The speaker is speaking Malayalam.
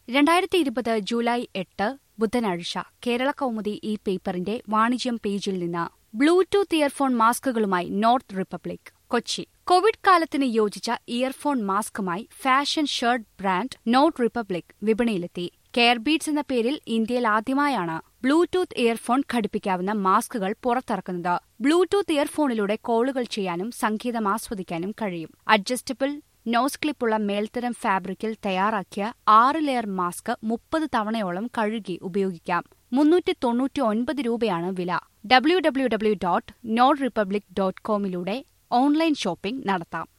രണ്ടായിരത്തി ഇരുപത് ജൂലൈ എട്ട് ബുധനാഴ്ച കേരള കൗമുദി ഈ പേപ്പറിന്റെ വാണിജ്യം പേജിൽ നിന്ന് ബ്ലൂടൂത്ത് ഇയർഫോൺ മാസ്കുകളുമായി നോർത്ത് റിപ്പബ്ലിക് കൊച്ചി കോവിഡ് കാലത്തിന് യോജിച്ച ഇയർഫോൺ മാസ്കുമായി fashion shirt brand north republic വിപണിയിലെത്തി കെയർബീഡ്സ് എന്ന പേരിൽ ഇന്ത്യയിൽ ആദ്യമായാണ് ബ്ലൂടൂത്ത് ഇയർഫോൺ ഘടിപ്പിക്കാവുന്ന മാസ്കുകൾ പുറത്തിറക്കുന്നത് ബ്ലൂടൂത്ത് ഇയർഫോണിലൂടെ കോളുകൾ ചെയ്യാനും സംഗീതം ആസ്വദിക്കാനും കഴിയും അഡ്ജസ്റ്റബിൾ നോസ് ക്ലിപ്പുള്ള മേൽത്തരം ഫാബ്രിക്കിൽ തയ്യാറാക്കിയ ആറ് ലെയർ മാസ്ക് മുപ്പത് തവണയോളം കഴുകി ഉപയോഗിക്കാം മുന്നൂറ്റി തൊണ്ണൂറ്റി ഒൻപത് രൂപയാണ് വില W W W dot north republic dot കോമിലൂടെ ഓൺലൈൻ ഷോപ്പിംഗ് നടത്താം